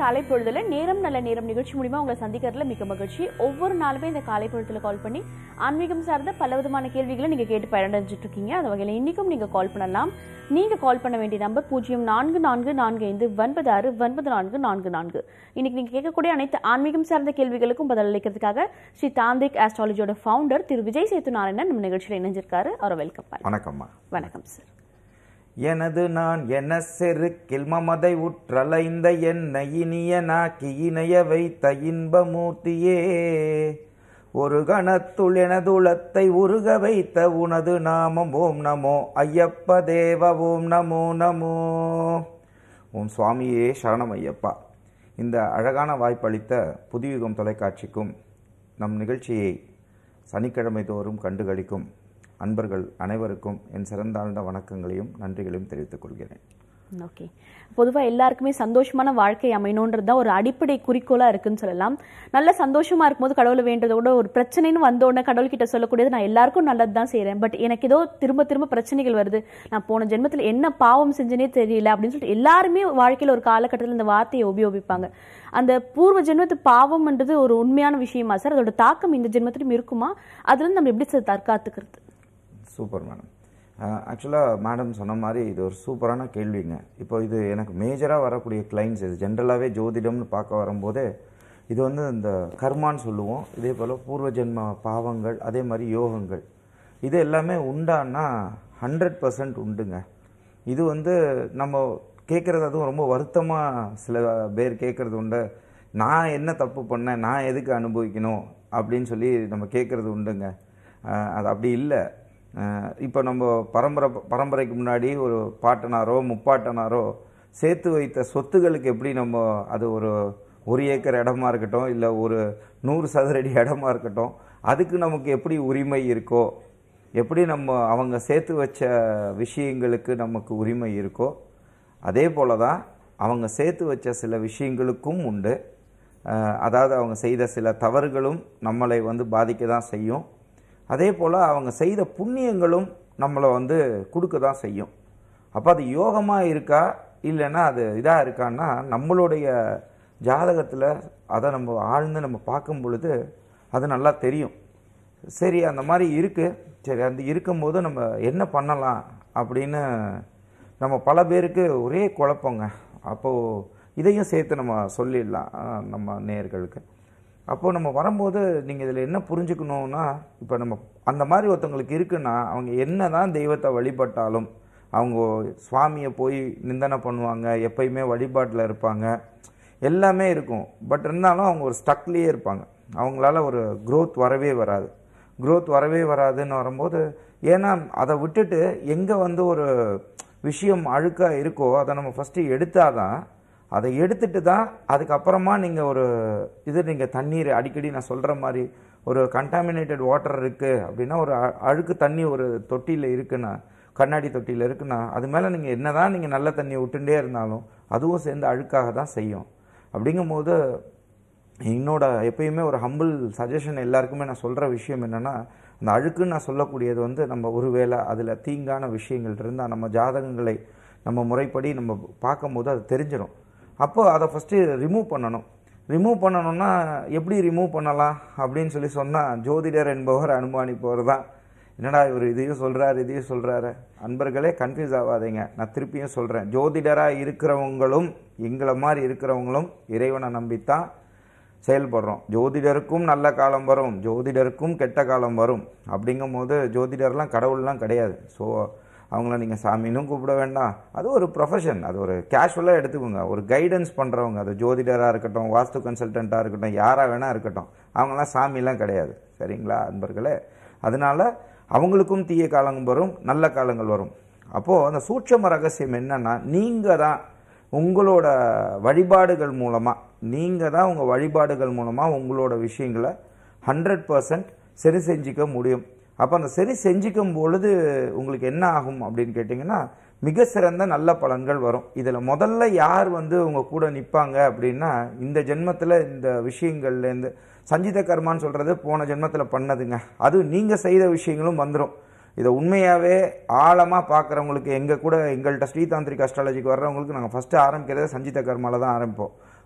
காலை பொழுதுல நேரம் நல்ல நேரம் நிகழ்ச்சி மூலியமா உங்களை சந்திக்கிறதுல மிக மகிழ்ச்சி ஒவ்வொரு நாளுமே இந்த காலை பொழுதுல கால் பண்ணி ஆன்மீகம் சார்ந்த பல விதமான கேள்விகளை நீங்க கேட்டு பயனடைஞ்சிட்டு இருக்கீங்க அந்த வகையில இன்னைக்கும் நீங்க கால் பண்ணலாம் நீங்க கால் பண்ண வேண்டிய நம்பர் பூஜ்ஜியம் நான்கு நான்கு நான்கு ஐந்து ஒன்பது ஆறு ஒன்பது நான்கு நான்கு நான்கு இன்னைக்கு நீங்க கேட்கக்கூடிய அனைத்து ஆன்மீகம் சார்ந்த கேள்விகளுக்கும் பதிலளிக்கிறதுக்காக ஸ்ரீ தாந்திரிக் ஆஸ்ட்ராலஜியோட ஃபவுண்டர் திரு விஜய் சேத்து நாராயணன் நம்ம நிகழ்ச்சியில் இணைஞ்சிருக்காரு அவரை வெல்கம் பண்ணலாம் வணக்கம்மா வணக்கம் சார் எனது நான் என செருக்கில் மமதை உற்றலைந்த என்னை இனிய நாக்கி இணைய வைத்த இன்பமூர்த்தியே ஒரு கணத்துள் எனதுளத்தை உருக வைத்த உனது நாமம் ஓம் நமோ ஐயப்ப தேவ ஓம் நமோ நமோ ஓம் சுவாமியே சரணம் ஐயப்பா இந்த அழகான வாய்ப்பளித்த புதியுகம் தொலைக்காட்சிக்கும் நம் நிகழ்ச்சியை சனிக்கிழமை தோறும் கண்டுகளிக்கும் அன்பர்கள் அனைவருக்கும் என் சிறந்தாழ்ந்த வணக்கங்களையும் நன்றிகளையும் தெரிவித்துக் கொள்கிறேன் ஓகே பொதுவா எல்லாருக்குமே சந்தோஷமான வாழ்க்கை அமையணுன்றது தான் ஒரு அடிப்படை குறிக்கோளா இருக்குன்னு சொல்லலாம் நல்ல சந்தோஷமா இருக்கும்போது கடவுளை வேண்டதை விட ஒரு பிரச்சனைன்னு வந்த உடனே கடவுள்கிட்ட சொல்லக்கூடியது நான் எல்லாருக்கும் நல்லது தான் செய்றேன் பட் எனக்கு ஏதோ திரும்ப திரும்ப பிரச்சனைகள் வருது நான் போன ஜென்மத்தில் என்ன பாவம் செஞ்சனே தெரியல அப்படின்னு சொல்லிட்டு எல்லாருமே வாழ்க்கையில ஒரு காலகட்டத்தில் இந்த வார்த்தையை உபயோகிப்பாங்க அந்த பூர்வ ஜென்மத்து பாவம்ன்றது ஒரு உண்மையான விஷயமா சார் அதோட தாக்கம் இந்த ஜென்மத்திலும் இருக்குமா அதுல இருந்து நம்ம எப்படி சார் தற்காத்துக்கிறது சூப்பர் மேடம் ஆக்சுவலாக மேடம் சொன்ன மாதிரி இது ஒரு சூப்பரான கேள்விங்க இப்போ இது எனக்கு மேஜராக வரக்கூடிய கிளைண்ட்ஸ் இது ஜென்ரலாகவே ஜோதிடம்னு பார்க்க வரும்போதே இது வந்து இந்த கர்மான்னு சொல்லுவோம் இதே போல் பூர்வ ஜென்ம பாவங்கள் அதே மாதிரி யோகங்கள் இது எல்லாமே உண்டான்னா ஹண்ட்ரட் பர்சன்ட் உண்டுங்க இது வந்து நம்ம கேட்குறது அதுவும் ரொம்ப வருத்தமாக சில பேர் கேட்குறது உண்டு நான் என்ன தப்பு பண்ணேன் நான் எதுக்கு அனுபவிக்கணும் அப்படின்னு சொல்லி நம்ம கேட்குறது உண்டுங்க அஹ் அது அப்படி இல்லை இப்போ நம்ம பரம்பரை பரம்பரைக்கு முன்னாடி ஒரு பாட்டனாரோ முப்பாட்டனாரோ சேர்த்து வைத்த சொத்துகளுக்கு எப்படி நம்ம அது ஒரு ஒரு ஏக்கர் இடமா இருக்கட்டும் இல்லை ஒரு நூறு சதுரடி இடமா இருக்கட்டும் அதுக்கு நமக்கு எப்படி உரிமை இருக்கோ எப்படி நம்ம அவங்க சேர்த்து வச்ச விஷயங்களுக்கு நமக்கு உரிமை இருக்கோ அதே போல தான் அவங்க சேர்த்து வச்ச சில விஷயங்களுக்கும் உண்டு அஹ் அதாவது அவங்க செய்த சில தவறுகளும் நம்மளை வந்து பாதிக்க தான் செய்யும் அதே போல் அவங்க செய்த புண்ணியங்களும் நம்மளை வந்து கொடுக்க தான் செய்யும் அப்போ அது யோகமாக இருக்கா இல்லைன்னா அது இதாக இருக்கான்னா நம்மளுடைய ஜாதகத்தில் அதை நம்ம ஆழ்ந்து நம்ம பார்க்கும் பொழுது அது நல்லா தெரியும் சரி அந்த மாதிரி இருக்குது சரி அந்த இருக்கும்போது நம்ம என்ன பண்ணலாம் அப்படின்னு நம்ம பல பேருக்கு ஒரே குழப்பங்க அப்போது இதையும் சேர்த்து நம்ம சொல்லிடலாம் அஹ், நம்ம நேயர்களுக்கு அப்போது நம்ம வரும்போது நீங்கள் இதில் என்ன புரிஞ்சுக்கணுன்னா இப்போ நம்ம அந்த மாதிரி ஒருத்தவங்களுக்கு இருக்குன்னா அவங்க என்ன தான் தெய்வத்தை வழிபட்டாலும் அவங்க சுவாமியை போய் நிந்தனை பண்ணுவாங்க எப்பயுமே வழிபாட்டில் இருப்பாங்க எல்லாமே இருக்கும் பட் இருந்தாலும் அவங்க ஒரு ஸ்டக்லேயே இருப்பாங்க அவங்களால ஒரு growth வரவே வராது growth வரவே வராதுன்னு வரும்போது ஏன்னா அதை விட்டுட்டு எங்கே வந்து ஒரு விஷயம் அழுக்காக இருக்கோ அதை நம்ம ஃபஸ்ட்டு எடுத்தாதான் அதை எடுத்துட்டு தான் அதுக்கப்புறமா நீங்கள் ஒரு இது நீங்கள் தண்ணீர் அடிக்கடி நான் சொல்கிற மாதிரி ஒரு கண்டாமினேட்டட் வாட்டர் இருக்குது அப்படின்னா ஒரு அ- அழுக்கு தண்ணி ஒரு தொட்டியில் இருக்குன்னா கண்ணாடி தொட்டியில் இருக்குன்னா அது மேலே நீங்கள் என்ன தான் நீங்கள் நல்ல தண்ணியை விட்டுட்டே இருந்தாலும் அதுவும் சேர்ந்து அழுக்காக தான் செய்யும் அப்படிங்கும்போது என்னோட எப்பயுமே ஒரு ஹம்பிள் சஜஷன் எல்லாருக்குமே நான் சொல்கிற விஷயம் என்னென்னா அந்த அழுக்குன்னு நான் சொல்லக்கூடியது வந்து நம்ம ஒருவேளை அதில் தீங்கான விஷயங்கள் இருந்தால் நம்ம ஜாதகங்களை நம்ம முறைப்படி நம்ம பார்க்கும்போது அது தெரிஞ்சிடும் அப்போ அதை ஃபஸ்ட்டு ரிமூவ் பண்ணணும் ரிமூவ் பண்ணணும்னா எப்படி ரிமூவ் பண்ணலாம் அப்படின்னு சொல்லி சொன்னால் ஜோதிடர் என்பவர் அனுமானிப்பவர் தான் என்னடா இவர் இதையும் சொல்கிறாரு இதையும் சொல்கிறாரு அன்பர்களே கன்ஃபியூஸ் ஆகாதீங்க நான் திருப்பியும் சொல்கிறேன் ஜோதிடராக இருக்கிறவங்களும் எங்களை மாதிரி இருக்கிறவங்களும் இறைவனை நம்பித்தான் செயல்படுறோம் ஜோதிடருக்கும் நல்ல காலம் வரும் ஜோதிடருக்கும் கெட்ட காலம் வரும் அப்படிங்கும்போது ஜோதிடர்லாம் கடவுள்லாம் கிடையாது ஸோ அவங்கள நீங்கள் சாமினும் கூப்பிட வேண்டாம் அது ஒரு ப்ரொஃபஷன் அது ஒரு கேஷுவலாக எடுத்துக்கோங்க ஒரு கைடன்ஸ் பண்ணுறவங்க அது ஜோதிடராக இருக்கட்டும் வாஸ்து கன்சல்டண்ட்டாக இருக்கட்டும் யாராக வேணால் இருக்கட்டும் அவங்களாம் சாமிலாம் கிடையாது சரிங்களா அன்பர்களே அதனால அவங்களுக்கும் தீய காலங்கள் வரும் நல்ல காலங்கள் வரும் அப்போது அந்த சூட்சம ரகசியம் என்னன்னா நீங்கள் தான் உங்களோட வழிபாடுகள் மூலமாக நீங்கள் தான் உங்கள் வழிபாடுகள் மூலமாக உங்களோட விஷயங்களை ஹண்ட்ரட் பர்சன்ட் சரி செஞ்சுக்க முடியும் அப்போ அந்த சரி செஞ்சுக்கும் பொழுது உங்களுக்கு என்ன ஆகும் அப்படின்னு கேட்டிங்கன்னா மிக சிறந்த நல்ல பலன்கள் வரும் இதில் முதல்ல யார் வந்து உங்கள் கூட நிற்பாங்க அப்படின்னா இந்த ஜென்மத்தில் இந்த விஷயங்கள்லேருந்து சஞ்சித கர்மான்னு சொல்கிறது போன ஜென்மத்தில் பண்ணதுங்க அது நீங்கள் செய்த விஷயங்களும் வந்துடும் இதை உண்மையாகவே ஆழமாக பார்க்குறவங்களுக்கு எங்கள் கூட எங்கள்கிட்ட ஸ்ரீதாந்திரிக் அஸ்ட்ராலஜிக்கு வர்றவங்களுக்கு நாங்கள் ஃபஸ்ட்டு ஆரம்பிக்கிறதே சஞ்சித கர்மால தான் ஆரம்பிப்போம்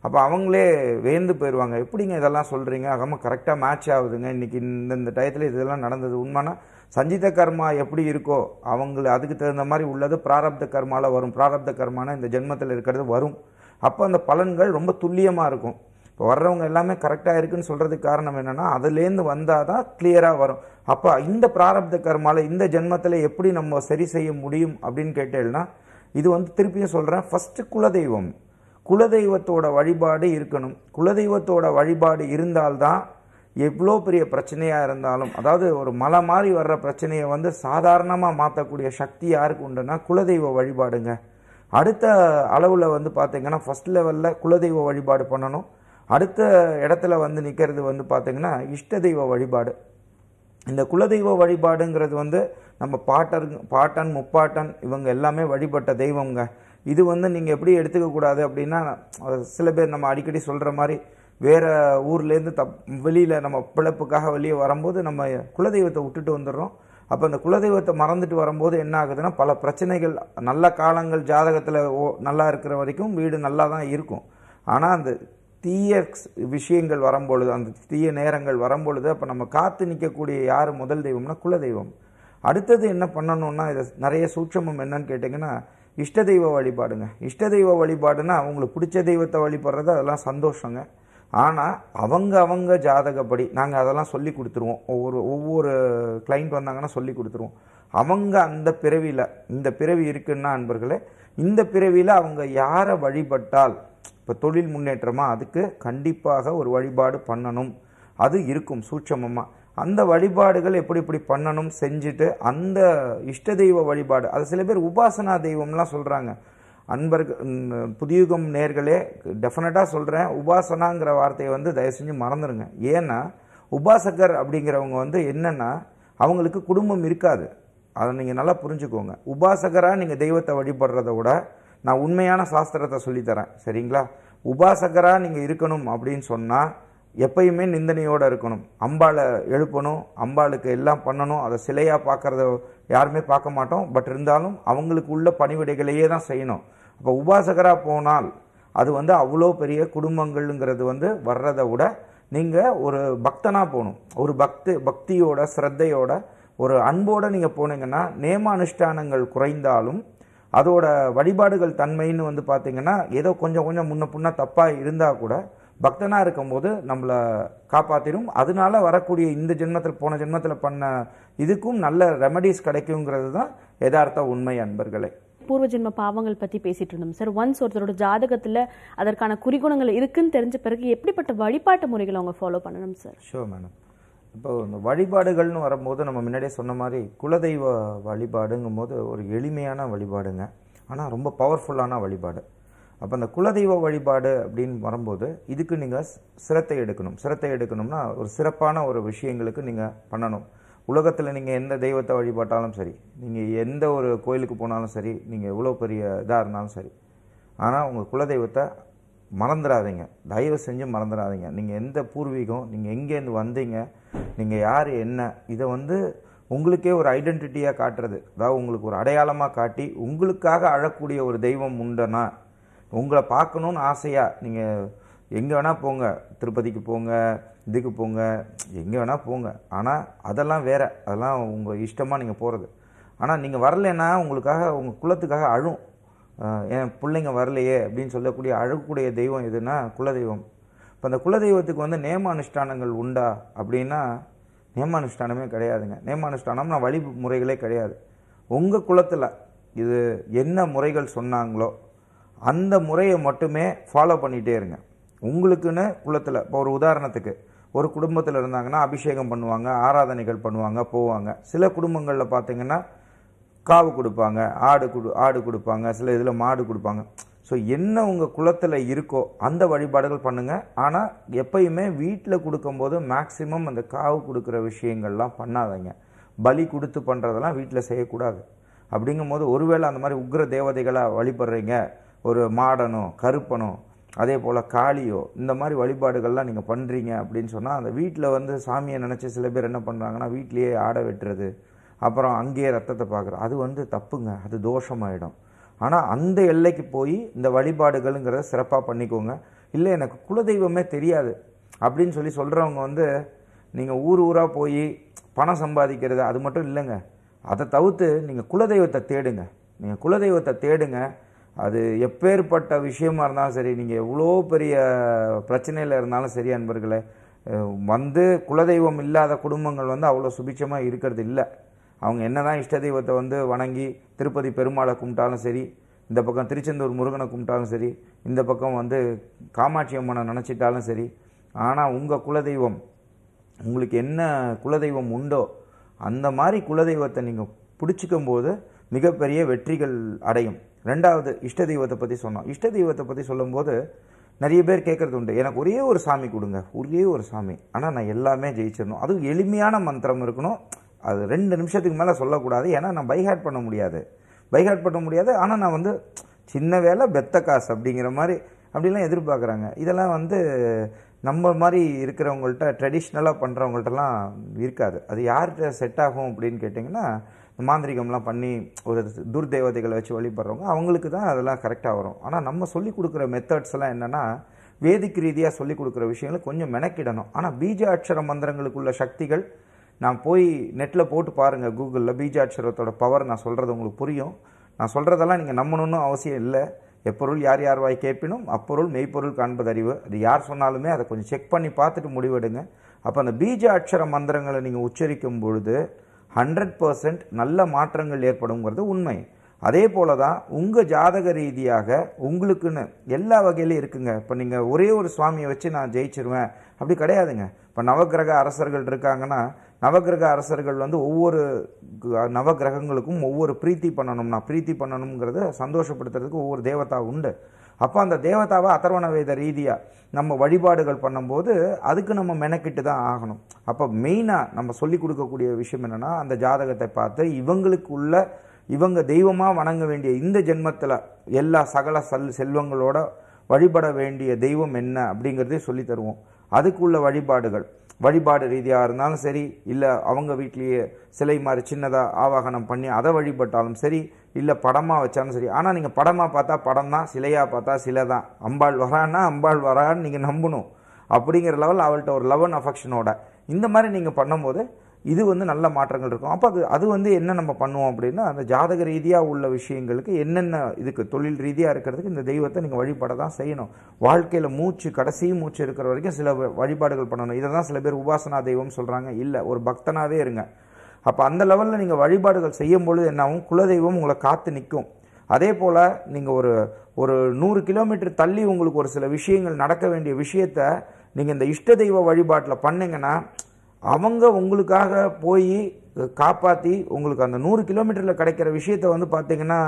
அப்போ அவங்களே வேந்து போயிடுவாங்க எப்படிங்க இதெல்லாம் சொல்கிறீங்க ஆகாமல் கரெக்டாக மேட்ச் ஆகுதுங்க இன்னைக்கு இந்த இந்த டயத்தில் இதெல்லாம் நடந்தது உண்மைனா சஞ்சித கர்மா எப்படி இருக்கோ அவங்கள அதுக்கு தகுந்த மாதிரி உள்ளது பிராரப்த கர்மால வரும் பிராரப்த கர்மானா இந்த ஜென்மத்தில் இருக்கிறது வரும் அப்போ அந்த பலன்கள் ரொம்ப துல்லியமாக இருக்கும் இப்போ வர்றவங்க எல்லாமே கரெக்டாக இருக்குன்னு சொல்கிறதுக்கு காரணம் என்னென்னா அதுலேருந்து வந்தால் தான் கிளியராக வரும் அப்போ இந்த பிராரப்த கர்மால இந்த ஜென்மத்தில் எப்படி நம்ம சரி செய்ய முடியும் அப்படின்னு கேட்டேன்னா இது வந்து திருப்பியும் சொல்கிறேன் ஃபஸ்ட்டு குலதெய்வம் குலதெய்வத்தோட வழிபாடு இருக்கணும் குலதெய்வத்தோட வழிபாடு இருந்தால்தான் எவ்வளோ பெரிய பிரச்சனையாக இருந்தாலும் அதாவது ஒரு மலை மாதிரி வர்ற பிரச்சனையை வந்து சாதாரணமாக மாற்றக்கூடிய சக்தி யாருக்கு உண்டுன்னா குலதெய்வ வழிபாடுங்க அடுத்த அளவில் வந்து பார்த்தீங்கன்னா ஃபஸ்ட் லெவலில் குலதெய்வ வழிபாடு பண்ணணும் அடுத்த இடத்துல வந்து நிற்கிறது வந்து பார்த்தீங்கன்னா இஷ்ட தெய்வ வழிபாடு இந்த குலதெய்வ வழிபாடுங்கிறது வந்து நம்ம பாட்டர் பாட்டன் முப்பாட்டன் இவங்க எல்லாமே வழிபட்ட தெய்வங்க இது வந்து நீங்கள் எப்படி எடுத்துக்க கூடாது அப்படின்னா அஹ், சில பேர் நம்ம அடிக்கடி சொல்கிற மாதிரி வேற ஊர்லேருந்து தப் வெளியில் நம்ம பிழைப்புக்காக வெளியே வரும்போது நம்ம குலதெய்வத்தை விட்டுட்டு வந்துடுறோம் அப்போ அந்த குலதெய்வத்தை மறந்துட்டு வரும்போது என்ன ஆகுதுன்னா பல பிரச்சனைகள் நல்ல காலங்கள் ஜாதகத்தில் நல்லா இருக்கிற வரைக்கும் வீடு நல்லா தான் இருக்கும் ஆனால் அந்த தீய ஸ்- விஷயங்கள் வரும்பொழுது அந்த தீய நேரங்கள் வரும்பொழுது அப்போ நம்ம காத்து நிற்கக்கூடிய யார் முதல் தெய்வம்னா குலதெய்வம் அடுத்தது என்ன பண்ணணும்னா இது நிறைய சூட்சமம் என்னன்னு கேட்டிங்கன்னா இஷ்ட தெய்வ வழிபாடுங்க இஷ்ட தெய்வ வழிபாடுன்னா அவங்களுக்கு பிடிச்ச தெய்வத்தை வழிபடுறது அதெல்லாம் சந்தோஷங்க ஆனால் அவங்க அவங்க ஜாதகப்படி நாங்கள் அதெல்லாம் சொல்லி கொடுத்துருவோம் ஒவ்வொரு ஒவ்வொரு கிளைண்ட் வந்தாங்கன்னா சொல்லி கொடுத்துருவோம் அவங்க அந்த பிறவியில் இந்த பிறவி இருக்குன்னா அன்பர்களே இந்த பிறவியில் அவங்க யாரை வழிபட்டால் இப்போ தொழில் முன்னேற்றமா அதுக்கு கண்டிப்பாக ஒரு வழிபாடு பண்ணணும் அது இருக்கும் சூட்சமமாக அந்த வழிபாடுகள் எப்படி எப்படி பண்ணணும் செஞ்சுட்டு அந்த இஷ்ட தெய்வ வழிபாடு அது சில பேர் உபாசனா தெய்வம்லாம் சொல்கிறாங்க அன்பர்கள் ம், புதியுகம் நேர்களே டெஃபினட்டாக சொல்கிறேன் உபாசனாங்கிற வார்த்தையை வந்து தயவு செஞ்சு மறந்துடுங்க ஏன்னா உபாசகர் அப்படிங்கிறவங்க வந்து என்னன்னா அவங்களுக்கு குடும்பம் இருக்காது அதை நீங்கள் நல்லா புரிஞ்சுக்கோங்க உபாசகராக நீங்கள் தெய்வத்தை வழிபடுறத விட நான் உண்மையான சாஸ்திரத்தை சொல்லித்தரேன் சரிங்களா உபாசகராக நீங்கள் இருக்கணும் அப்படின்னு சொன்னால் எப்பயுமே நிந்தனையோடு இருக்கணும் அம்பாளை எழுப்பணும் அம்பாளுக்கு எல்லாம் பண்ணணும் அதை சிலையாக பார்க்கறத யாருமே பார்க்க மாட்டோம் பட் இருந்தாலும் அவங்களுக்கு உள்ள பணிவிடைகளையே தான் செய்யணும் அப்போ உபாசகராக போனால் அது வந்து அவ்வளோ பெரிய குடும்பங்கள்ங்கிறது வந்து வர்றதை விட நீங்கள் ஒரு பக்தனாக போகணும் ஒரு பக்தி பக்தியோட ஸ்ரத்தையோட ஒரு அன்போடு நீங்கள் போனீங்கன்னா நேம அனுஷ்டானங்கள் குறைந்தாலும் அதோட வழிபாடுகள் தன்மைன்னு வந்து பார்த்தீங்கன்னா ஏதோ கொஞ்சம் கொஞ்சம் முன்ன பின்ன தப்பாக இருந்தால் கூட பக்தனாக இருக்கும்போது நம்மளை காப்பாற்றிடும் அதனால வரக்கூடிய இந்த ஜென்மத்தில் போன ஜென்மத்தில் பண்ண இதுக்கும் நல்ல ரெமடிஸ் கிடைக்குங்கிறது தான் யதார்த்த உண்மை அன்பர்களே பூர்வ ஜென்ம பாவங்கள் பத்தி பேசிட்டு இருந்தோம் சார் ஒன்ஸ் ஒருத்தரோட ஜாதகத்துல அதற்கான குறிகுணங்கள் இருக்குன்னு தெரிஞ்ச பிறகு எப்படிப்பட்ட வழிபாட்டு முறைகளை அவங்க ஃபாலோ பண்ணணும் சார் ஷோர் மேடம் இப்போ இந்த வழிபாடுகள்னு வரும்போது நம்ம முன்னாடியே சொன்ன மாதிரி குலதெய்வ வழிபாடுங்கும் போது ஒரு எளிமையான வழிபாடுங்க ஆனால் ரொம்ப பவர்ஃபுல்லான வழிபாடு அப்போ அந்த குலதெய்வ வழிபாடு அப்படின்னு வரும்போது இதுக்கு நீங்கள் சிரத்தை எடுக்கணும் சிரத்தை எடுக்கணும்னா ஒரு சிறப்பான ஒரு விஷயங்களுக்கு நீங்கள் பண்ணணும் உலகத்தில் நீங்கள் எந்த தெய்வத்தை வழிபட்டாலும் சரி நீங்கள் எந்த ஒரு கோயிலுக்கு போனாலும் சரி நீங்கள் எவ்வளோ பெரிய இதாக இருந்தாலும் சரி ஆனால் உங்கள் குலதெய்வத்தை மறந்துடாதீங்க தயவு செஞ்சு மறந்துடாதீங்க நீங்கள் எந்த பூர்வீகம் நீங்கள் எங்கேருந்து வந்தீங்க நீங்கள் யார் என்ன இதை வந்து உங்களுக்கே ஒரு ஐடென்டிட்டியாக காட்டுறது அதாவது உங்களுக்கு ஒரு அடையாளமாக காட்டி உங்களுக்காக அழக்கூடிய ஒரு தெய்வம் உண்டுனா உங்களை பார்க்கணுன்னு ஆசையாக நீங்கள் எங்கே வேணால் போங்க திருப்பதிக்கு போங்க இதுக்கு போங்க எங்கே வேணால் போங்க ஆனால் அதெல்லாம் வேற அதெல்லாம் உங்கள் இஷ்டமாக நீங்கள் போகிறது ஆனால் நீங்கள் வரலைன்னா உங்களுக்காக உங்கள் குலத்துக்காக அழும் ஆஹ் என் பிள்ளைங்க வரலையே அப்படின்னு சொல்லக்கூடிய அழக்கூடிய தெய்வம் எதுனா குலதெய்வம் இப்போ அந்த குலதெய்வத்துக்கு வந்து நேம அனுஷ்டானங்கள் உண்டா அப்படின்னா நேம அனுஷ்டானமே கிடையாதுங்க நேம அனுஷ்டானம்னா வழிமுறைகளே கிடையாது உங்கள் குலத்தில் இது என்ன முறைகள் சொன்னாங்களோ அந்த முறையை மட்டுமே ஃபாலோ பண்ணிகிட்டே இருங்க உங்களுக்குன்னு குலத்தில் இப்போ ஒரு உதாரணத்துக்கு ஒரு குடும்பத்தில் இருந்தாங்கன்னா அபிஷேகம் பண்ணுவாங்க ஆராதனைகள் பண்ணுவாங்க போவாங்க சில குடும்பங்களில் பார்த்தீங்கன்னா காவு கொடுப்பாங்க ஆடு கொடு ஆடு கொடுப்பாங்க சில இதில் மாடு கொடுப்பாங்க ஸோ என்ன உங்கள் குலத்தில் இருக்கோ அந்த வழிபாடுகள் பண்ணுங்கள் ஆனால் எப்பயுமே வீட்டில் கொடுக்கும்போது மேக்சிமம் அந்த காவு கொடுக்குற விஷயங்கள்லாம் பண்ணாதீங்க பலி கொடுத்து பண்ணுறதெல்லாம் வீட்டில் செய்யக்கூடாது அப்படிங்கும்போது ஒருவேளை அந்த மாதிரி உக்ர தேவதைகளை வழிபடுறீங்க ஒரு மாடனோ கருப்பனோ அதே போல் காளியோ இந்த மாதிரி வழிபாடுகள்லாம் நீங்கள் பண்ணுறீங்க அப்படின்னு சொன்னால் அந்த வீட்டில் வந்து சாமியை நினச்சி சில பேர் என்ன பண்ணுறாங்கன்னா வீட்லேயே ஆடை வெட்டுறது அப்புறம் அங்கேயே ரத்தத்தை பார்க்குறது அது வந்து தப்புங்க அது தோஷமாயிடும் ஆனால் அந்த எல்லைக்கு போய் இந்த வழிபாடுகள்ங்கிறத சிறப்பாக பண்ணிக்கோங்க இல்லை எனக்கு குலதெய்வமே தெரியாது அப்படின்னு சொல்லி சொல்கிறவங்க வந்து நீங்கள் ஊர் ஊராக போய் பணம் சம்பாதிக்கிறது அது மட்டும் இல்லைங்க அதை தவிர்த்து நீங்கள் குலதெய்வத்தை தேடுங்க நீங்கள் குலதெய்வத்தை தேடுங்க அது எப்பேற்பட்ட விஷயமா இருந்தாலும் சரி நீங்கள் எவ்வளோ பெரிய பிரச்சனையில் இருந்தாலும் சரி அன்பர்களே அஹ் வந்து குலதெய்வம் இல்லாத குடும்பங்கள் வந்து அவ்வளோ சுபிட்சமாக இருக்கிறது இல்லை அவங்க என்னதான் இஷ்ட தெய்வத்தை வந்து வணங்கி திருப்பதி பெருமாளை கும்பிட்டாலும் சரி இந்த பக்கம் திருச்செந்தூர் முருகனை கும்பிட்டாலும் சரி இந்த பக்கம் வந்து காமாட்சி அம்மனை நினச்சிட்டாலும் சரி ஆனால் உங்கள் குலதெய்வம் உங்களுக்கு என்ன குலதெய்வம் உண்டோ அந்த மாதிரி குலதெய்வத்தை நீங்கள் பிடிச்சிக்கும் போது மிகப்பெரிய வெற்றிகள் அடையும் ரெண்டாவது இஷ்ட தெய்வத்தை பற்றி சொன்னோம் இஷ்ட தெய்வத்தை பற்றி சொல்லும்போது நிறைய பேர் கேட்கறது உண்டு எனக்கு ஒரே ஒரு சாமி கொடுங்க ஒரே ஒரு சாமி ஆனால் நான் எல்லாமே ஜெயிச்சிடணும் அதுவும் எளிமையான மந்திரம் இருக்கணும் அது ரெண்டு நிமிஷத்துக்கு மேலே சொல்லக்கூடாது ஏன்னா நான் பைஹார்ட் பண்ண முடியாது பைஹார்ட் பண்ண முடியாது ஆனால் நான் வந்து சின்ன வேலை பெத்த காசு அப்படிங்கிற மாதிரி அப்படிலாம் எதிர்பார்க்குறாங்க இதெல்லாம் வந்து நம்ம மாதிரி இருக்கிறவங்கள்ட்ட ட்ரெடிஷ்னலாக பண்ணுறவங்கள்ட்டலாம் இருக்காது அது யார்கிட்ட செட் ஆகும் அப்படின்னு கேட்டிங்கன்னா மாந்திரிகம்லாம் பண்ணி ஒரு துர்தேவதைகளை வச்சு வழிபடுறவங்க அவங்களுக்கு தான் அதெல்லாம் கரெக்டாக வரும் ஆனால் நம்ம சொல்லி கொடுக்குற மெத்தட்ஸ் எல்லாம் என்னென்னா வேதிக் ரீதியாக சொல்லி கொடுக்குற விஷயங்களை கொஞ்சம் மெனக்கிடணும் ஆனால் பீஜ அட்சர மந்திரங்களுக்குள்ள சக்திகள் நான் போய் நெட்டில் போட்டு பாருங்கள் கூகுளில் பீஜாட்சரத்தோட பவர் நான் சொல்கிறது உங்களுக்கு புரியும் நான் சொல்கிறதெல்லாம் நீங்கள் நம்பணும்னு அவசியம் இல்லை எப்பொருள் யார் யார் வாய் கேட்பினும் அப்பொருள் மெய்ப்பொருள் காண்பது அறிவு அது யார் சொன்னாலுமே அதை கொஞ்சம் செக் பண்ணி பார்த்துட்டு முடிவெடுங்க அப்போ அந்த பீஜ அட்சர மந்திரங்களை நீங்கள் உச்சரிக்கும் பொழுது ஹண்ட்ரட் பர்சன்ட் நல்ல மாற்றங்கள் ஏற்படுங்கிறது உண்மை அதே போல தான் உங்கள் ஜாதக ரீதியாக உங்களுக்குன்னு எல்லா வகையிலும் இருக்குங்க இப்போ நீங்கள் ஒரே ஒரு சுவாமியை வச்சு நான் ஜெயிச்சிருவேன் அப்படி கிடையாதுங்க இப்போ நவக்கிரக அரசர்கள் இருக்காங்கன்னா நவக்கிரக அரசர்கள் வந்து ஒவ்வொரு க- நவக்கிரகங்களுக்கும் ஒவ்வொரு பிரீத்தி பண்ணணும்னா பிரீத்தி பண்ணணுங்கிறத சந்தோஷப்படுத்துறதுக்கு ஒவ்வொரு தேவதா உண்டு அப்போ அந்த தேவதாவை அதர்வண வேத ரீதியாக நம்ம வழிபாடுகள் பண்ணும்போது அதுக்கு நம்ம மெனக்கிட்டு தான் ஆகணும் அப்போ மெயினாக நம்ம சொல்லி கொடுக்கக்கூடிய விஷயம் என்னென்னா அந்த ஜாதகத்தை பார்த்து இவங்களுக்கு உள்ள இவங்க தெய்வமாக வணங்க வேண்டிய இந்த ஜென்மத்தில் எல்லா சகல செல் செல்வங்களோட வழிபட வேண்டிய தெய்வம் என்ன அப்படிங்கிறதே சொல்லி தருவோம் அதுக்குள்ள வழிபாடுகள் வழிபாடு ரீதியாக இருந்தாலும் சரி இல்லை அவங்க வீட்லேயே சிலை மாதிரி சின்னதாக ஆவாகனம் பண்ணி அதை வழிபட்டாலும் சரி இல்லை படமாக வச்சாலும் சரி ஆனால் நீங்கள் படமாக பார்த்தா படம் தான் சிலையாக பார்த்தா சிலை தான் அம்பாள் வரான்னா அம்பாள் வரான்னு நீங்கள் நம்பணும் அப்படிங்கிற லெவல் அவள்கிட்ட ஒரு லவ் அண்ட் அஃபெக்ஷனோட இந்த மாதிரி நீங்கள் பண்ணும்போது இது வந்து நல்ல மாற்றங்கள் இருக்கும் அப்போ அது அது வந்து என்ன நம்ம பண்ணுவோம் அப்படின்னா அந்த ஜாதக ரீதியாக உள்ள விஷயங்களுக்கு என்னென்ன இதுக்கு தொழில் ரீதியாக இருக்கிறதுக்கு இந்த தெய்வத்தை நீங்கள் வழிபட தான் செய்யணும் வாழ்க்கையில் மூச்சு கடைசி மூச்சு இருக்கிற வரைக்கும் சில வ- வழிபாடுகள் பண்ணணும் இதை தான் சில பேர் உபாசனா தெய்வம் சொல்கிறாங்க இல்லை ஒரு பக்தனாகவே இருங்க அப்போ அந்த லெவலில் நீங்கள் வழிபாடுகள் செய்யும் பொழுது என்னாகும் குலதெய்வம் உங்களை காத்து நிற்கும் அதே போல் நீங்கள் ஒரு ஒரு நூறு கிலோமீட்டர் தள்ளி உங்களுக்கு ஒரு சில விஷயங்கள் நடக்க வேண்டிய விஷயத்த நீங்கள் இந்த இஷ்ட தெய்வ வழிபாட்டில் பண்ணீங்கன்னா அவங்க உங்களுக்காக போய் காப்பாற்றி உங்களுக்கு அந்த நூறு கிலோமீட்டரில் கிடைக்கிற விஷயத்த வந்து பார்த்தீங்கன்னா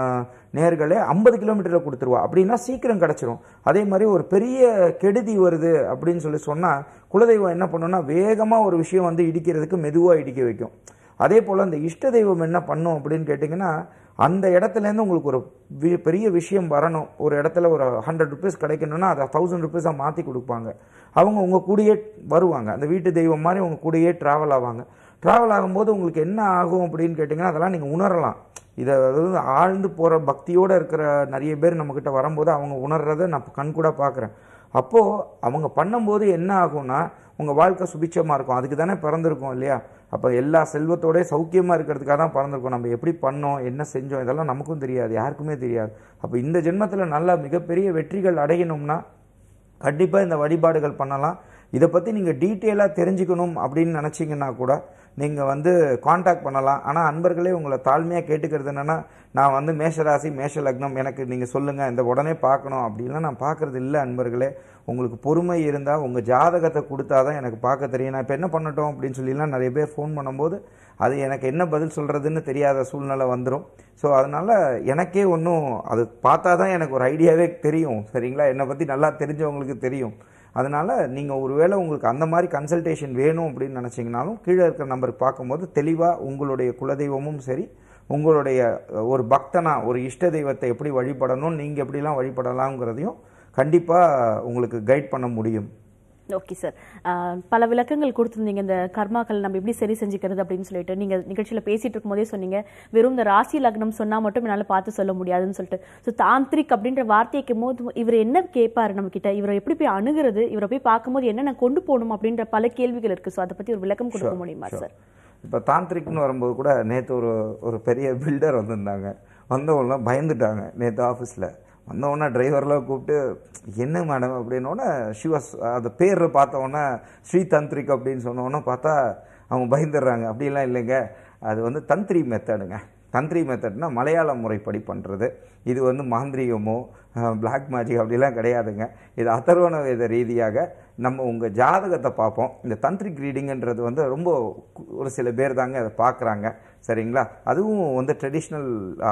நேர்களே ஐம்பது கிலோமீட்டரில் கொடுத்துருவா அப்படின்னா சீக்கிரம் கிடச்சிரும் அதே மாதிரி ஒரு பெரிய கெடுதி வருது அப்படின்னு சொல்லி சொன்னால் குலதெய்வம் என்ன பண்ணுன்னா வேகமாக ஒரு விஷயம் வந்து இடிக்கிறதுக்கு மெதுவாக இடிக்க வைக்கும் அதே போல் அந்த இஷ்ட தெய்வம் என்ன பண்ணும் அப்படின்னு கேட்டிங்கன்னா அந்த இடத்துலேருந்து உங்களுக்கு ஒரு வி- பெரிய விஷயம் வரணும் ஒரு இடத்துல ஒரு ஹண்ட்ரட் ருபீஸ் கிடைக்கணும்னா அதை தௌசண்ட் ருபீஸாக மாற்றி கொடுப்பாங்க அவங்க உங்கள் கூடயே வருவாங்க அந்த வீட்டு தெய்வம் மாதிரி உங்கள் கூடயே ட்ராவல் ஆவாங்க ட்ராவல் ஆகும்போது உங்களுக்கு என்ன ஆகும் அப்படின்னு கேட்டிங்கன்னா அதெல்லாம் நீங்கள் உணரலாம் இதை அதாவது ஆழ்ந்து போகிற பக்தியோடு இருக்கிற நிறைய பேர் நம்மக்கிட்ட வரும்போது அவங்க உணர்றதை நான் கண்கூட பார்க்குறேன் அப்போது அவங்க பண்ணும்போது என்ன ஆகும்னா உங்கள் வாழ்க்கை சுபிட்சமாக இருக்கும் அதுக்கு தானே பிறந்திருக்கோம் இல்லையா அப்போ எல்லா செல்வத்தோட சௌக்கியமாக இருக்கிறதுக்காக தான் பிறந்திருக்கோம் நம்ம எப்படி பண்ணோம் என்ன செஞ்சோம் இதெல்லாம் நமக்கும் தெரியாது யாருக்குமே தெரியாது அப்போ இந்த ஜென்மத்தில் நல்லா மிகப்பெரிய வெற்றிகள் அடையணும்னா கண்டிப்பாக இந்த வழிபாடுகள் பண்ணலாம் இதை பற்றி நீங்கள் டீட்டெயிலாக தெரிஞ்சுக்கணும் அப்படின்னு நினச்சிங்கன்னா கூட நீங்கள் வந்து காண்டாக்ட் பண்ணலாம் ஆனால் அன்பர்களே உங்களை தாழ்மையாக கேட்டுக்கிறது என்னென்னா நான் வந்து மேஷராசி மேஷ லக்னம் எனக்கு நீங்கள் சொல்லுங்கள் இந்த உடனே பார்க்கணும் அப்படின்லாம் நான் பார்க்குறது இல்லை அன்பர்களே உங்களுக்கு பொறுமை இருந்தால் உங்கள் ஜாதகத்தை கொடுத்தா தான் எனக்கு பார்க்க தெரியும் நான் இப்போ என்ன பண்ணட்டும் அப்படின்னு சொல்லிலாம் நிறைய பேர் ஃபோன் பண்ணும்போது அது எனக்கு என்ன பதில் சொல்கிறதுன்னு தெரியாத சூழ்நிலை வந்துடும் ஸோ அதனால் எனக்கே ஒன்றும் அது பார்த்தா தான் எனக்கு ஒரு ஐடியாவே தெரியும் சரிங்களா என்னை பற்றி நல்லா தெரிஞ்சவங்களுக்கு தெரியும் அதனால் நீங்கள் ஒருவேளை உங்களுக்கு அந்த மாதிரி கன்சல்டேஷன் வேணும் அப்படின்னு நினச்சிங்கனாலும் கீழே இருக்கிற நம்பருக்கு பார்க்கும்போது தெளிவாக உங்களுடைய குலதெய்வமும் சரி உங்களுடைய அஹ், ஒரு பக்தனா ஒரு இஷ்ட தெய்வத்தை எப்படி வழிபடணும் நீங்கள் எப்படிலாம் வழிபடலாங்கிறதையும் கண்டிப்பாக உங்களுக்கு கைட் பண்ண முடியும் ஓகே சார் பல விளக்கங்கள் கொடுத்துருந்தீங்க இந்த கர்மாக்கள் நம்ம எப்படி சரி செஞ்சுக்கிறது அப்படின்னு சொல்லிட்டு நீங்க நிகழ்ச்சியில பேசிட்டு இருக்கும்போதே சொன்னீங்க வெறும் இந்த ராசி லக்னம் சொன்னா மட்டும் என்னால பார்த்து சொல்ல முடியாதுன்னு சொல்லிட்டு ஸோ தாந்திரிக் அப்படின்ற வார்த்தையை கேட்கும்போது இவர் என்ன கேட்பாரு நம்ம கிட்ட இவரை எப்படி போய் அணுகிறது இவரை போய் பார்க்கும்போது என்னென்ன கொண்டு போகணும் அப்படின்ற பல கேள்விகள் இருக்கு ஸோ அதை பத்தி ஒரு விளக்கம் கொடுக்க முடியுமா சார் இப்போ தாந்திரிக்னு வரும்போது கூட நேற்று ஒரு ஒரு பெரிய பில்டர் வந்திருந்தாங்க வந்தவங்களாம் பயந்துட்டாங்க நேற்று ஆஃபீஸில் வந்தவொடனே டிரைவர்லாம் கூப்பிட்டு என்ன மேடம் அப்படின்னோடனே ஷிவாஸ் அந்த பேர் பார்த்தவொடனே ஸ்ரீ தந்திரிக் அப்படின்னு சொன்னோன்னே பார்த்தா அவங்க பயந்துடுறாங்க அப்படிலாம் இல்லைங்க அது வந்து தந்திரி மெத்தடுங்க தந்திரி மெத்தட்னா மலையாள முறைப்படி பண்ணுறது இது வந்து மாந்திரிகமோ பிளாக் மேஜிக் அப்படிலாம் கிடையாதுங்க இது அதர்வண வேத ரீதியாக நம்ம உங்கள் ஜாதகத்தை பார்ப்போம் இந்த தந்திரிக் ரீடிங்ன்றது வந்து ரொம்ப கு- ஒரு சில பேர் தாங்க அதை பார்க்குறாங்க சரிங்களா அதுவும் வந்து ட்ரெடிஷ்னல்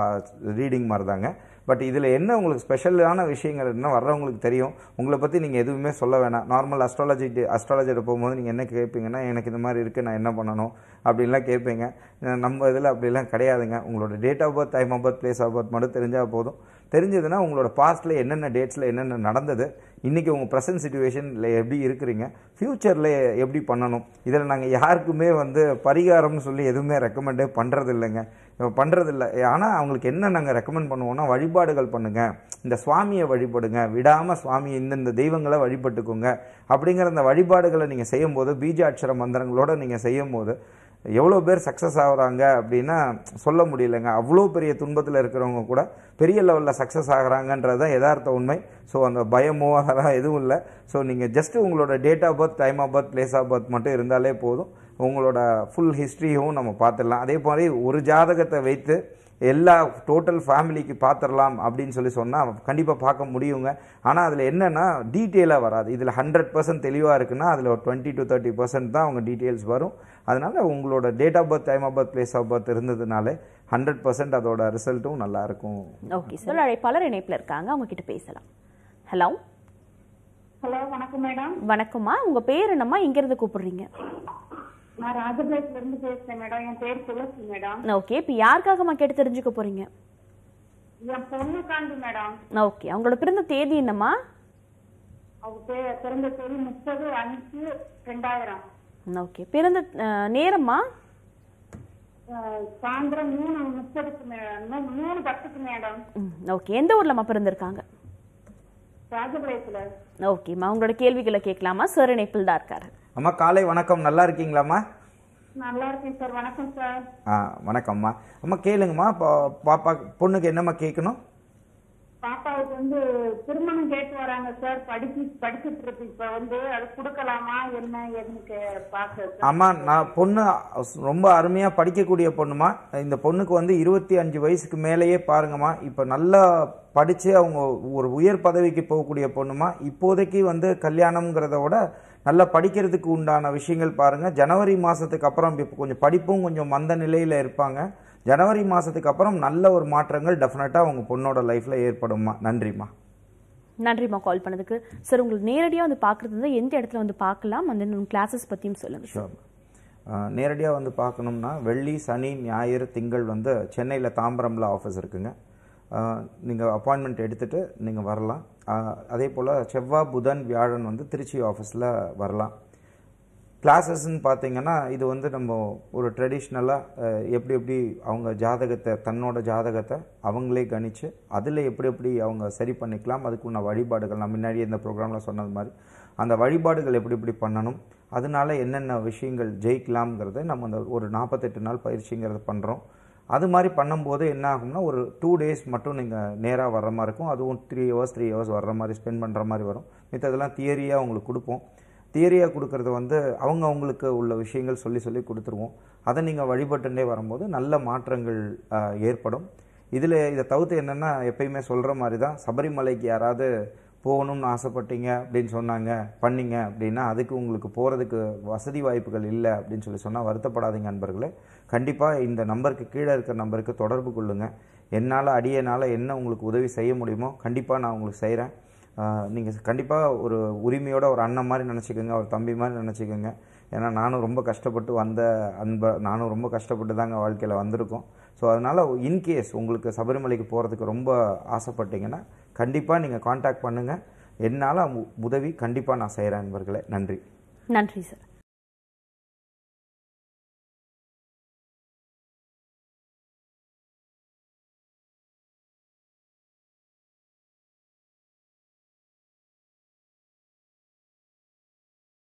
ரீடிங் மாதிரி தாங்க பட் இதில் என்ன உங்களுக்கு ஸ்பெஷலான விஷயங்கள் என்ன வர்றவங்களுக்கு தெரியும் உங்களை பற்றி நீங்கள் எதுவுமே சொல்ல வேணாம் நார்மல் அஸ்ட்ராலஜி அஸ்ட்ராலஜிட்ட போகும்போது நீங்கள் என்ன கேட்பீங்கன்னா எனக்கு இந்த மாதிரி இருக்குது நான் என்ன பண்ணணும் அப்படின்லாம் கேட்பீங்க அஹ் நம்ம இதில் அப்படிலாம் கிடையாதுங்க உங்களோட date of birth time of birth place of birth மட்டும் தெரிஞ்சால் போதும் தெரிஞ்சதுன்னா உங்களோட பாஸ்ட்டில் என்னென்ன டேட்ஸில் என்னென்ன நடந்தது இன்றைக்கி உங்கள் ப்ரெசன்ட் சுச்சுவேஷனில் எப்படி இருக்கிறீங்க ஃப்யூச்சரில் எப்படி பண்ணணும் இதில் நாங்கள் யாருக்குமே வந்து பரிகாரம்னு சொல்லி எதுவுமே ரெக்கமெண்டே பண்ணுறது இல்லைங்க பண்ணுறதில்ல ஆனால் அவங்களுக்கு என்ன நாங்கள் ரெக்கமெண்ட் பண்ணுவோம்னா வழிபாடுகள் பண்ணுங்கள் இந்த சுவாமியை வழிபடுங்க விடாமல் சுவாமி இந்தந்த தெய்வங்களை வழிபட்டுக்கோங்க அப்படிங்கிற அந்த வழிபாடுகளை நீங்கள் செய்யும்போது பீஜாட்சர மந்திரங்களோட நீங்கள் செய்யும்போது எவ்வளோ பேர் சக்ஸஸ் ஆகுறாங்க அப்படின்னா சொல்ல முடியலங்க அவ்வளோ பெரிய துன்பத்தில் இருக்கிறவங்க கூட பெரிய லெவலில் சக்ஸஸ் ஆகுறாங்கன்றது தான் யதார்த்த உண்மை ஸோ அந்த பயமோ அதெல்லாம் எதுவும் இல்லை ஸோ நீங்கள் ஜஸ்ட் உங்களோட date of birth time of birth place of birth மட்டும் இருந்தாலே போதும் உங்களோட ஃபுல் ஹிஸ்ட்ரியும் நம்ம பார்த்துடலாம் அதே மாதிரி ஒரு ஜாதகத்தை வைத்து எல்லா டோட்டல் ஃபேமிலிக்கு பார்த்துடலாம் அப்படின்னு சொல்லி சொன்னால் கண்டிப்பாக பார்க்க முடியுங்க ஆனால் அதில் என்னென்னா டீட்டெயிலாக வராது இதில் ஹண்ட்ரட் பர்சன்ட் தெளிவாக இருக்குன்னா அதில் ஒரு டுவெண்ட்டி டு தேர்ட்டி பர்சன்ட் தான் அவங்க டீட்டெயில்ஸ் வரும் அதனால உங்களோட date of birth time of birth place of birth இருந்ததுனாலே ஹண்ட்ரட் பர்சன்ட் அதோட ரிசல்ட்டும் நல்லா இருக்கும் ஓகே சார் அழைப்பாளர் இணைப்புல இருக்காங்க அவங்க கிட்ட பேசலாம் ஹலோ ஹலோ வணக்கம் மேடம் வணக்கம்மா உங்க பேர் என்னம்மா இங்க இருந்து கூப்பிடுறீங்க நான் ராஜபாளையத்துல இருந்து பேசுறேன் மேடம் என் பேர் துளசி மேடம் ஓகே இப்போ யாருக்காகம்மா கேட்டு தெரிஞ்சுக்க போறீங்க என் பொண்ணுக்காண்டி மேடம் ஓகே அவங்களோட பிறந்த தேதி என்னம்மா அவங்க பே- பிறந்த தேதி முப்பது அஞ்சு ரெண்டாயிரம் ஓகே பிறந்த அஹ், நேரம்மா அஹ், சாயந்தரம் மூணு முப்பதுக்கு மேடம் மூணு பத்துக்கு மேடம் ம், ஓகே எந்த ஊர்லம்மா பிறந்திருக்காங்க ராஜபாளையத்துல ஓகேம்மா உங்களோட கேள்விகளை கேட்கலாமா சார் இணைப்பில் தான் இருக்காரு அம்மா காலை வணக்கம் நல்லா இருக்கீங்களாம்மா நல்லா இருக்கேன் சார் வணக்கம் சார் ஆ வணக்கம்மா அம்மா கேளுங்கம்மா பா- பாப்பா பொண்ணுக்கு என்னம்மா கேட்கணும் பாப்பாவுக்கு வந்து திருமணம் கேட்டு வராங்க சார் படிச்சு படிச்சுட்டு இருக்கு இப்ப வந்து அது கொடுக்கலாமா என்ன ஏதுன்னு பாக்க ஆமா நான் பொண்ணு ரொம்ப அருமையா படிக்கக்கூடிய பொண்ணுமா இந்த பொண்ணுக்கு வந்து இருபத்தி அஞ்சு வயசுக்கு மேலேயே பாருங்கம்மா இப்ப நல்லா படிச்சு அவங்க ஒரு உயர் பதவிக்கு போகக்கூடிய பொண்ணுமா இப்போதைக்கு வந்து கல்யாணம்ங்கிறத விட நல்லா படிக்கிறதுக்கு உண்டான விஷயங்கள் பாருங்க ஜனவரி மாசத்துக்கு அப்புறம் இப்போ கொஞ்சம் படிப்பும் கொஞ்சம் மந்த நிலையில இருப்பாங்க ஜனவரி மாசத்துக்கு அப்புறம் நல்ல ஒரு மாற்றங்கள் டெஃபினட்டா உங்க பொண்ணோட லைஃப்ல ஏற்படும்மா நன்றிம்மா நன்றிம்மா கால் பண்ணதுக்கு சார் உங்களுக்கு நேரடியாக வந்து பார்க்குறது வந்து எந்த இடத்துல வந்து பார்க்கலாம் அந்த கிளாஸஸ் பற்றியும் சொல்லுங்கள் ஷோர் நேரடியாக வந்து பார்க்கணும்னா வெள்ளி சனி ஞாயிறு திங்கள் வந்து சென்னையில் தாம்பரம்ல ஆஃபீஸ் இருக்குங்க நீங்கள் அப்பாயின்மெண்ட் எடுத்துகிட்டு நீங்கள் வரலாம் ஆஹ் அதே போல் செவ்வாய் புதன் வியாழன் வந்து திருச்சி ஆஃபீஸில் வரலாம் கிளாஸஸ்ன்னு பார்த்தீங்கன்னா இது வந்து நம்ம ஒரு ட்ரெடிஷ்னலாக எப்படி எப்படி அவங்க ஜாதகத்தை தன்னோட ஜாதகத்தை அவங்களே கணிச்சு அதில் எப்படி எப்படி அவங்க சரி பண்ணிக்கலாம் அதுக்குள்ள வழிபாடுகள் நான் முன்னாடியே இந்த ப்ரோக்ராமில் சொன்னது மாதிரி அந்த வழிபாடுகள் எப்படி எப்படி பண்ணணும் அதனால என்னென்ன விஷயங்கள் ஜெயிக்கலாம்ங்கிறத நம்ம அந்த ஒரு நாற்பத்தெட்டு நாள் பயிற்சிங்கிறத பண்ணுறோம் அது மாதிரி பண்ணும்போது என்ன ஆகும்னா ஒரு டூ டேஸ் மட்டும் நீங்கள் நேராக வர்ற மாதிரி இருக்கும் அதுவும் த்ரீ ஹவர்ஸ் த்ரீ ஹவர்ஸ் வர்ற மாதிரி ஸ்பெண்ட் பண்ணுற மாதிரி வரும் மித்ததெல்லாம் தியரியாக உங்களுக்கு கொடுப்போம் தியரியாக கொடுக்கறது வந்து அவங்க அவங்களுக்கு உள்ள விஷயங்கள் சொல்லி சொல்லி கொடுத்துருவோம் அதை நீங்கள் வழிபட்டுட்டே வரும்போது நல்ல மாற்றங்கள் ஆஹ், ஏற்படும் இதில் இதை தவிர்த்து என்னென்னா எப்பயுமே சொல்கிற மாதிரி தான் சபரிமலைக்கு யாராவது போகணும்னு ஆசைப்பட்டீங்க அப்படின்னு சொன்னாங்க பண்ணீங்க அப்படின்னா அதுக்கு உங்களுக்கு போகிறதுக்கு வசதி வாய்ப்புகள் இல்லை அப்படின்னு சொல்லி சொன்னால் வருத்தப்படாதீங்க நண்பர்களே கண்டிப்பாக இந்த நம்பருக்கு கீழே இருக்கிற நம்பருக்கு தொடர்பு கொள்ளுங்கள் என்னால் அடியனால் என்ன உங்களுக்கு உதவி செய்ய முடியுமோ கண்டிப்பாக நான் உங்களுக்கு செய்கிறேன் நீங்கள் கண்டிப்பாக ஒரு உரிமையோட ஒரு அண்ணன் மாதிரி நினச்சிக்கோங்க ஒரு தம்பி மாதிரி நினச்சிக்கோங்க ஏன்னா நானும் ரொம்ப கஷ்டப்பட்டு வந்த அன்ப நானும் ரொம்ப கஷ்டப்பட்டு தாங்க வாழ்க்கையில் வந்திருக்கோம் ஸோ அதனால் இன்கேஸ் உங்களுக்கு சபரிமலைக்கு போகிறதுக்கு ரொம்ப ஆசைப்பட்டீங்கன்னா கண்டிப்பாக நீங்கள் காண்டாக்ட் பண்ணுங்கள் என்னால் உதவி கண்டிப்பாக நான் செய்கிறேன் நண்பர்களே நன்றி நன்றி சார்